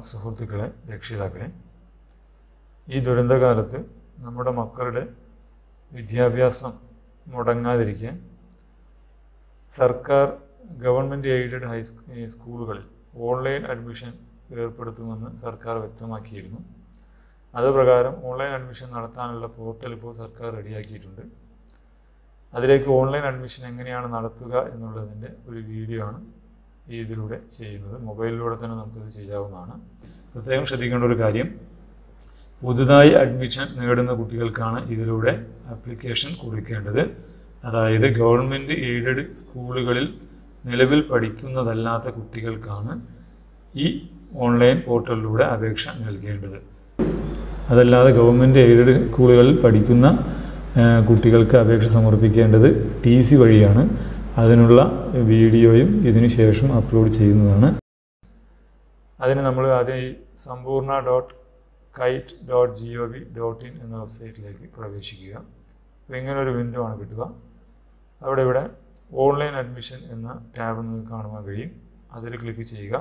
സുഹൃത്തുക്കളെ രക്ഷിതാക്കളെ ഈ ദുരന്തകാലത്ത് നമ്മുടെ മക്കളുടെ വിദ്യാഭ്യാസം മുടങ്ങാതിരിക്കാൻ സർക്കാർ ഗവൺമെൻറ് എയ്ഡഡ് ഹൈ സ്കൂളുകളിൽ ഓൺലൈൻ അഡ്മിഷൻ ഏർപ്പെടുത്തുമെന്ന് സർക്കാർ വ്യക്തമാക്കിയിരുന്നു അതുപ്രകാരം ഓൺലൈൻ അഡ്മിഷൻ നടത്താനുള്ള പോർട്ടൽ ഇപ്പോൾ സർക്കാർ റെഡിയാക്കിയിട്ടുണ്ട് അതിലേക്ക് ഓൺലൈൻ അഡ്മിഷൻ എങ്ങനെയാണ് നടത്തുക എന്നുള്ളതിൻ്റെ ഒരു വീഡിയോ ആണ് ഈ ഇതിലൂടെ ചെയ്യുന്നത് മൊബൈലിലൂടെ തന്നെ നമുക്കിത് ചെയ്യാവുന്നതാണ് പ്രത്യേകം ശ്രദ്ധിക്കേണ്ട ഒരു കാര്യം പുതുതായി അഡ്മിഷൻ നേടുന്ന കുട്ടികൾക്കാണ് ഇതിലൂടെ ആപ്ലിക്കേഷൻ കൊടുക്കേണ്ടത് അതായത് ഗവൺമെൻറ് എയ്ഡഡ് സ്കൂളുകളിൽ നിലവിൽ പഠിക്കുന്നതല്ലാത്ത കുട്ടികൾക്കാണ് ഈ ഓൺലൈൻ പോർട്ടലിലൂടെ അപേക്ഷ നൽകേണ്ടത് അതല്ലാതെ ഗവൺമെൻറ് എയ്ഡഡ് സ്കൂളുകളിൽ പഠിക്കുന്ന കുട്ടികൾക്ക് അപേക്ഷ സമർപ്പിക്കേണ്ടത് ടി സി വഴിയാണ് അതിനുള്ള വീഡിയോയും ഇതിനു ശേഷം അപ്ലോഡ് ചെയ്യുന്നതാണ് അതിന് നമ്മൾ ആദ്യം ഈ Sampoorna dot kite dot G O V dot in എന്ന വെബ്സൈറ്റിലേക്ക് പ്രവേശിക്കുക അപ്പോൾ ഇങ്ങനെ ഒരു വിൻഡോ ആണ് കിട്ടുക അവിടെ ഇവിടെ ഓൺലൈൻ അഡ്മിഷൻ എന്ന ടാബ് നിങ്ങൾക്ക് കാണുവാൻ കഴിയും അതിൽ ക്ലിക്ക് ചെയ്യുക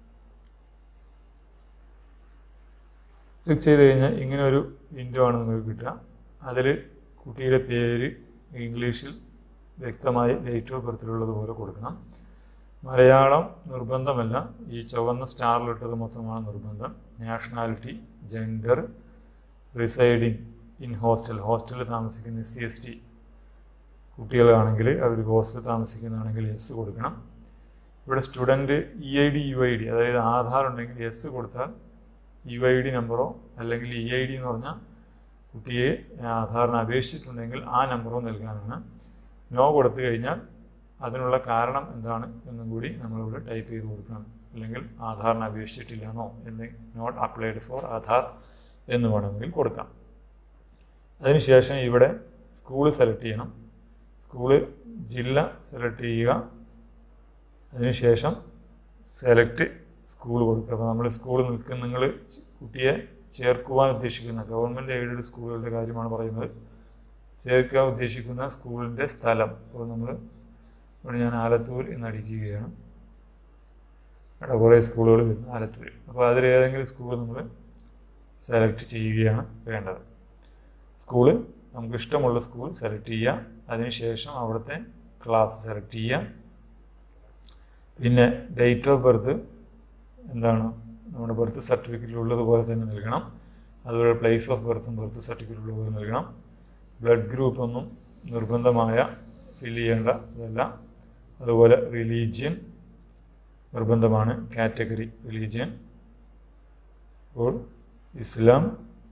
ക്ലിക്ക് ചെയ്ത് കഴിഞ്ഞാൽ ഇങ്ങനെ ഒരു വിൻഡോ ആണ് നിങ്ങൾക്ക് കിട്ടുക അതിൽ കുട്ടിയുടെ പേര് ഇംഗ്ലീഷിൽ വ്യക്തമായി ഡേറ്റ് ഓഫ് ബർത്തിലുള്ളത് പോലെ കൊടുക്കണം മലയാളം നിർബന്ധമല്ല ഈ ചുവന്ന സ്റ്റാറിലിട്ടത് മൊത്തമാണ് നിർബന്ധം nationality gender residing in hostel ഹോസ്റ്റലിൽ താമസിക്കുന്ന എസ് സി എസ് ടി കുട്ടികളാണെങ്കിൽ അവർ ഹോസ്റ്റലിൽ താമസിക്കുന്നതാണെങ്കിൽ എസ് കൊടുക്കണം ഇവിടെ student E I D U I D അതായത് ആധാർ ഉണ്ടെങ്കിൽ എസ് കൊടുത്താൽ യു ഐ ഡി നമ്പറോ അല്ലെങ്കിൽ ഇ ഐ ഡി എന്ന് പറഞ്ഞാൽ കുട്ടിയെ ആധാറിന് അപേക്ഷിച്ചിട്ടുണ്ടെങ്കിൽ ആ നമ്പറോ നൽകാനാണ് നോ കൊടുത്തു കഴിഞ്ഞാൽ അതിനുള്ള കാരണം എന്താണ് എന്നും കൂടി നമ്മളിവിടെ ടൈപ്പ് ചെയ്ത് കൊടുക്കണം അല്ലെങ്കിൽ ആധാറിന് അപേക്ഷിച്ചിട്ടില്ലെന്നോ എന്ന് നോട്ട് അപ്ലൈഡ് ഫോർ ആധാർ എന്ന് വേണമെങ്കിൽ കൊടുക്കാം അതിനുശേഷം ഇവിടെ സ്കൂള് സെലക്ട് ചെയ്യണം സ്കൂള് ജില്ല സെലക്ട് ചെയ്യുക അതിനുശേഷം സെലക്ട് സ്കൂൾ കൊടുക്കുക അപ്പോൾ നമ്മൾ സ്കൂൾ നിൽക്കുന്ന നിങ്ങൾ കുട്ടിയെ ചേർക്കുവാൻ ഉദ്ദേശിക്കുന്ന ഗവൺമെൻറ് എയ്ഡഡ് സ്കൂളുകളുടെ കാര്യമാണ് പറയുന്നത് ചേർക്കാൻ ഉദ്ദേശിക്കുന്ന സ്കൂളിൻ്റെ സ്ഥലം ഇപ്പോൾ നമ്മൾ ഇവിടെ ഞാൻ ആലത്തൂർ എന്ന് അടിക്കുകയാണ് ഇവിടെ കുറേ സ്കൂളുകൾ വരുന്നു ആലത്തൂർ അപ്പോൾ അതിൽ ഏതെങ്കിലും സ്കൂൾ നമ്മൾ സെലക്ട് ചെയ്യുകയാണ് വേണ്ടത് സ്കൂള് നമുക്ക് ഇഷ്ടമുള്ള സ്കൂൾ സെലക്ട് ചെയ്യുക അതിനുശേഷം അവിടുത്തെ ക്ലാസ് സെലക്ട് ചെയ്യുക പിന്നെ ഡേറ്റ് ഓഫ് ബർത്ത് എന്താണ് നമ്മുടെ ബർത്ത് സർട്ടിഫിക്കറ്റിൽ ഉള്ളതുപോലെ തന്നെ നൽകണം അതുപോലെ പ്ലേസ് ഓഫ് ബർത്തും ബർത്ത് സർട്ടിഫിക്കറ്റ് ഉള്ളതുപോലെ നൽകണം ബ്ലഡ് ഗ്രൂപ്പ് ഒന്നും നിർബന്ധമായ ഫില്ല് ചെയ്യേണ്ട ഇതല്ല അതുപോലെ റിലീജിയൻ നിർബന്ധമാണ് കാറ്റഗറി റിലീജിയൻ അപ്പോൾ ഇസ്ലാം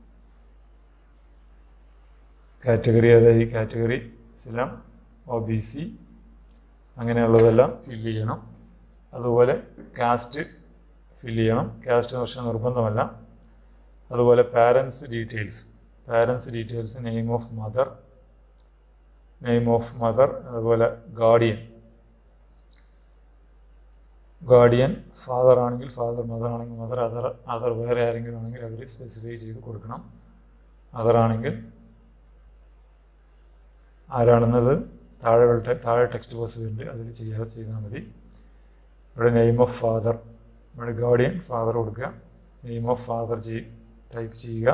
കാറ്റഗറി അതായത് ഈ കാറ്റഗറി ഇസ്ലാം ഒ ബി സി അങ്ങനെയുള്ളതെല്ലാം ഫില്ല് ചെയ്യണം അതുപോലെ കാസ്റ്റ് ഫില്ല് ചെയ്യണം കാസ്റ്റ് പക്ഷേ നിർബന്ധമല്ല അതുപോലെ parents details parents details name of mother name of mother അതുപോലെ ഗാർഡിയൻ ഗാർഡിയൻ ഫാദർ ആണെങ്കിൽ ഫാദർ മദർ ആണെങ്കിൽ മദർ അതർ അതർ വേറെ ആരെങ്കിലും ആണെങ്കിൽ അവർ സ്പെസിഫൈ ചെയ്ത് കൊടുക്കണം അതർ ആണെങ്കിൽ ആരാണെന്നത് താഴെ താഴെ ടെക്സ്റ്റ് ബോക്സ് വരുന്നുണ്ട് അതിൽ ചെയ്യാ ചെയ്താൽ മതി ഇവിടെ നെയിം ഓഫ് ഫാദർ ഇവിടെ ഗാർഡിയൻ ഫാദർ കൊടുക്കുക നെയിം ഓഫ് ഫാദർ ചെയ് ടൈപ്പ് ചെയ്യുക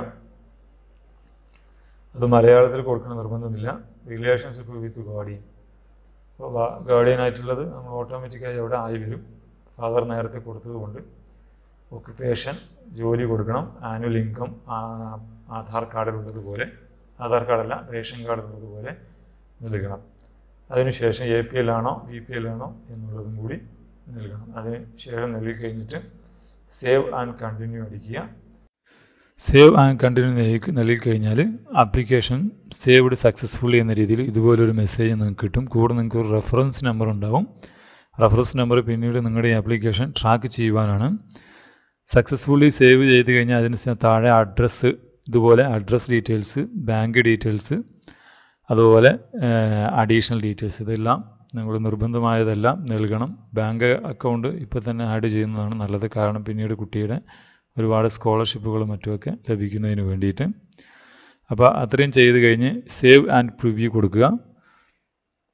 അത് മലയാളത്തിൽ കൊടുക്കണം നിർബന്ധമില്ല റിലേഷൻഷിപ്പ് വിത്ത് ഗാർഡിയൻ അപ്പോൾ ഗാർഡിയൻ ആയിട്ടുള്ളത് നമ്മൾ ഓട്ടോമാറ്റിക്കായി അവിടെ ആയി വരും ഫാദർ നേരത്തെ കൊടുത്തതുകൊണ്ട് ഓക്യുപ്പേഷൻ ജോലി കൊടുക്കണം ആനുവൽ ഇൻകം ആധാർ കാർഡിലുള്ളതുപോലെ ആധാർ കാർഡല്ല റേഷൻ കാർഡിലുള്ളതുപോലെ നൽകണം അതിനുശേഷം എ പി എൽ ആണോ ബി പി എൽ ആണോ എന്നുള്ളതും കൂടി നൽകണം അതിന് ശേഷം നൽകി കഴിഞ്ഞിട്ട് സേവ് ആൻഡ് കണ്ടിന്യൂ അടിക്കുക സേവ് ആൻഡ് കണ്ടിന്യൂ നൽകി കഴിഞ്ഞാൽ ആപ്ലിക്കേഷൻ സേവ്ഡ് സക്സസ്ഫുള്ളി എന്ന രീതിയിൽ ഇതുപോലൊരു മെസ്സേജ് നിങ്ങൾക്ക് കിട്ടും കൂടെ നിങ്ങൾക്ക് ഒരു റെഫറൻസ് നമ്പർ ഉണ്ടാവും റെഫറൻസ് നമ്പർ പിന്നീട് നിങ്ങളുടെ ആപ്ലിക്കേഷൻ ട്രാക്ക് ചെയ്യുവാനാണ് സക്സസ്ഫുള്ളി സേവ് ചെയ്ത് കഴിഞ്ഞാൽ അതിന് താഴെ അഡ്രസ്സ് ഇതുപോലെ അഡ്രസ് ഡീറ്റെയിൽസ് ബാങ്ക് ഡീറ്റെയിൽസ് അതുപോലെ അഡീഷണൽ ഡീറ്റെയിൽസ് ഇതെല്ലാം നിങ്ങൾ നിർബന്ധമായതെല്ലാം നൽകണം ബാങ്ക് അക്കൗണ്ട് ഇപ്പോൾ തന്നെ ആഡ് ചെയ്യുന്നതാണ് നല്ലത് കാരണം പിന്നീട് കുട്ടിയുടെ ഒരുപാട് സ്കോളർഷിപ്പുകളും മറ്റുമൊക്കെ ലഭിക്കുന്നതിന് വേണ്ടിയിട്ട് അപ്പോൾ അത്രയും ചെയ്ത് കഴിഞ്ഞ് സേവ് ആൻഡ് പ്രിവ്യൂ കൊടുക്കുക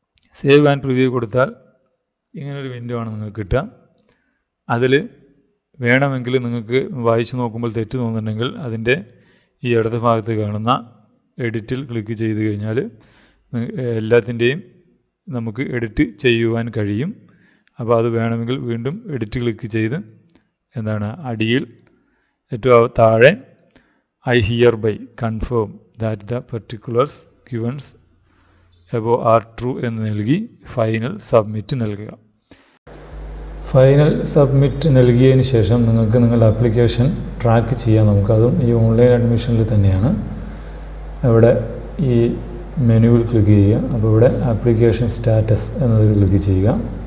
സേവ് ആൻഡ് പ്രിവ്യൂ കൊടുത്താൽ ഇങ്ങനൊരു വിൻഡോ ആണ് നിങ്ങൾക്ക് കിട്ടുക അതിൽ വേണമെങ്കിൽ നിങ്ങൾക്ക് വായിച്ചു നോക്കുമ്പോൾ തെറ്റ് തോന്നുന്നുണ്ടെങ്കിൽ അതിൻ്റെ ഈ ഇടത് ഭാഗത്ത് കാണുന്ന എഡിറ്റിൽ ക്ലിക്ക് ചെയ്ത് കഴിഞ്ഞാൽ എല്ലാത്തിൻ്റെയും നമുക്ക് എഡിറ്റ് ചെയ്യുവാൻ കഴിയും അപ്പോൾ അത് വേണമെങ്കിൽ വീണ്ടും എഡിറ്റ് ക്ലിക്ക് ചെയ്ത് എന്താണ് അടിയിൽ ഏറ്റവും താഴെ I hereby confirm that the particulars givens above are true എന്ന് നൽകി ഫൈനൽ സബ്മിറ്റ് നൽകുക ഫൈനൽ സബ്മിറ്റ് നൽകിയതിന് ശേഷം നിങ്ങൾക്ക് നിങ്ങളുടെ ആപ്ലിക്കേഷൻ ട്രാക്ക് ചെയ്യാം നമുക്കതും ഈ ഓൺലൈൻ അഡ്മിഷനിൽ തന്നെയാണ് ഇവിടെ ഈ മെനുവിൽ ക്ലിക്ക് ചെയ്യുക അപ്പോൾ ഇവിടെ ആപ്ലിക്കേഷൻ സ്റ്റാറ്റസ് എന്നതിൽ ക്ലിക്ക് ചെയ്യുക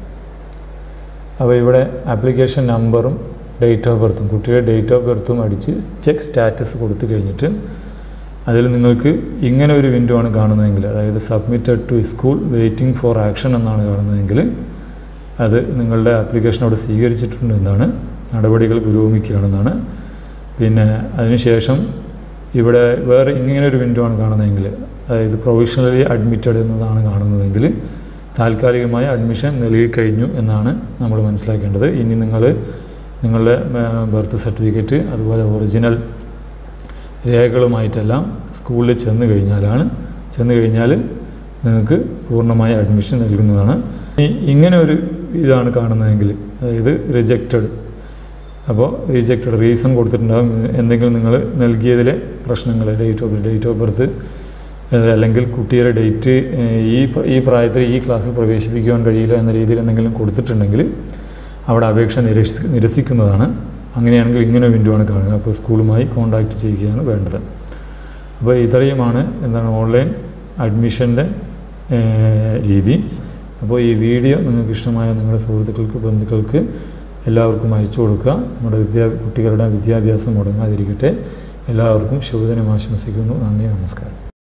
അപ്പോൾ ഇവിടെ ആപ്ലിക്കേഷൻ നമ്പറും ഡേറ്റ് ഓഫ് ബർത്തും കുട്ടിയുടെ ഡേറ്റ് ഓഫ് ബർത്തും അടിച്ച് ചെക്ക് സ്റ്റാറ്റസ് കൊടുത്തു കഴിഞ്ഞിട്ട് അതിൽ നിങ്ങൾക്ക് ഇങ്ങനെ ഒരു വിൻഡോ ആണ് കാണുന്നതെങ്കിൽ അതായത് submitted to school waiting for action എന്നാണ് കാണുന്നതെങ്കിൽ അത് നിങ്ങളുടെ ആപ്ലിക്കേഷൻ അവിടെ സ്വീകരിച്ചിട്ടുണ്ട് എന്നാണ് നടപടികൾ പുരോഗമിക്കുകയാണെന്നാണ് പിന്നെ അതിനുശേഷം ഇവിടെ വേറെ ഇങ്ങനെ ഒരു വിൻഡോ ആണ് കാണുന്നതെങ്കിൽ അതായത് പ്രൊവിഷണലി അഡ്മിറ്റഡ് എന്നതാണ് കാണുന്നതെങ്കിൽ താൽക്കാലികമായ അഡ്മിഷൻ നൽകിക്കഴിഞ്ഞു എന്നാണ് നമ്മൾ മനസ്സിലാക്കേണ്ടത് ഇനി നിങ്ങൾ നിങ്ങളുടെ ബർത്ത് സർട്ടിഫിക്കറ്റ് അതുപോലെ ഒറിജിനൽ രേഖകളുമായിട്ടെല്ലാം സ്കൂളിൽ ചെന്ന് കഴിഞ്ഞാലാണ് ചെന്ന് കഴിഞ്ഞാൽ നിങ്ങൾക്ക് പൂർണ്ണമായ അഡ്മിഷൻ നൽകുന്നതാണ് ഇനി ഇങ്ങനെ ഒരു ഇതാണ് കാണുന്നതെങ്കിൽ അതായത് റിജക്റ്റഡ് അപ്പോൾ റിജക്റ്റഡ് റീസൺ കൊടുത്തിട്ടുണ്ടാകും എന്തെങ്കിലും നിങ്ങൾ നൽകിയതിലെ പ്രശ്നങ്ങൾ date of date of birth അല്ലെങ്കിൽ കുട്ടിയുടെ ഡേറ്റ് ഈ ഈ പ്രായത്തിൽ ഈ ക്ലാസ്സിൽ പ്രവേശിപ്പിക്കുവാൻ കഴിയില്ല എന്ന രീതിയിൽ എന്തെങ്കിലും കൊടുത്തിട്ടുണ്ടെങ്കിൽ അവിടെ അപേക്ഷ നിരസി നിരസിക്കുന്നതാണ് അങ്ങനെയാണെങ്കിൽ ഇങ്ങനെ വിൻഡോ ആണ് കാണുക അപ്പോൾ സ്കൂളുമായി കോൺടാക്റ്റ് ചെയ്യുകയാണ് വേണ്ടത് അപ്പോൾ ഇത്രയുമാണ് എന്താണ് ഓൺലൈൻ അഡ്മിഷൻ്റെ രീതി അപ്പോൾ ഈ വീഡിയോ നിങ്ങൾക്ക് ഇഷ്ടമായ നിങ്ങളുടെ സുഹൃത്തുക്കൾക്ക് ബന്ധുക്കൾക്ക് എല്ലാവർക്കും അയച്ചു കൊടുക്കുക നമ്മുടെ വിദ്യാ കുട്ടികളുടെ വിദ്യാഭ്യാസം മുടങ്ങാതിരിക്കട്ടെ എല്ലാവർക്കും ശുഭദിനം ആശംസിക്കുന്നു നന്ദി നമസ്കാരം